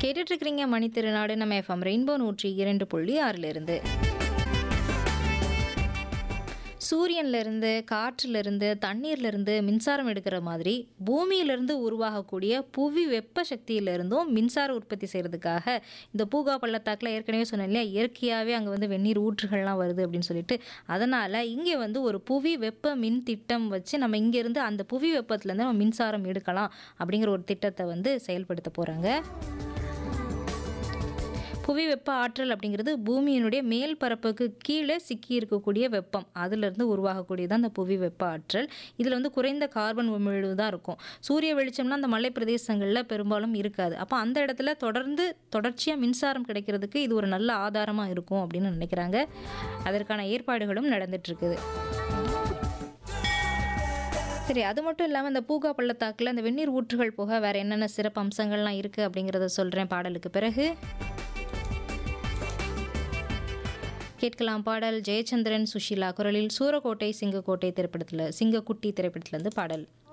கேட்டுட்டு இருக்கிறீங்க மணி திருநாடு நம்ம எஃப்எம் ரெயின்போ நூற்றி இரண்டு புள்ளி ஆறிலிருந்து சூரியன்லேருந்து காற்றுலேருந்து தண்ணீர்லேருந்து மின்சாரம் எடுக்கிற மாதிரி பூமியிலிருந்து உருவாகக்கூடிய புவி வெப்ப சக்தியிலிருந்தும் மின்சார உற்பத்தி செய்கிறதுக்காக இந்த பூகா பள்ளத்தாக்கில் ஏற்கனவே சொன்னேன் இல்லையா இயற்கையாகவே அங்கே வந்து வெந்நீர் ஊற்றுகள்லாம் வருது அப்படின்னு சொல்லிட்டு அதனால் இங்கே வந்து ஒரு புவி வெப்ப மின் திட்டம் வச்சு நம்ம இங்கேருந்து அந்த புவி வெப்பத்துலேருந்து நம்ம மின்சாரம் எடுக்கலாம் அப்படிங்கிற ஒரு திட்டத்தை வந்து செயல்படுத்த போகிறாங்க புவி வெப்ப ஆற்றல் அப்படிங்கிறது பூமியினுடைய மேல் பரப்புக்கு கீழே சிக்கி இருக்கக்கூடிய வெப்பம் அதிலிருந்து உருவாகக்கூடியது அந்த புவி வெப்ப ஆற்றல் இதில் வந்து குறைந்த கார்பன் உமிழ்வு தான் இருக்கும் சூரிய வெளிச்சம்னா அந்த மலை பிரதேசங்களில் பெரும்பாலும் இருக்காது அப்போ அந்த இடத்துல தொடர்ந்து தொடர்ச்சியாக மின்சாரம் கிடைக்கிறதுக்கு இது ஒரு நல்ல ஆதாரமாக இருக்கும் அப்படின்னு நினைக்கிறாங்க அதற்கான ஏற்பாடுகளும் நடந்துட்டு இருக்குது சரி அது மட்டும் இல்லாமல் இந்த பூகா பள்ளத்தாக்கில் அந்த வெந்நீர் ஊற்றுகள் போக வேறு என்னென்ன சிறப்பு அம்சங்கள்லாம் இருக்குது அப்படிங்கிறத சொல்கிறேன் பாடலுக்கு பிறகு கேட்கலாம் பாடல் ஜெயச்சந்திரன் சுஷீலா குரலில் சூரக்கோட்டை சிங்கக்கோட்டை திரைப்படத்தில் சிங்கக்குட்டி திரைப்படத்துலேருந்து பாடல்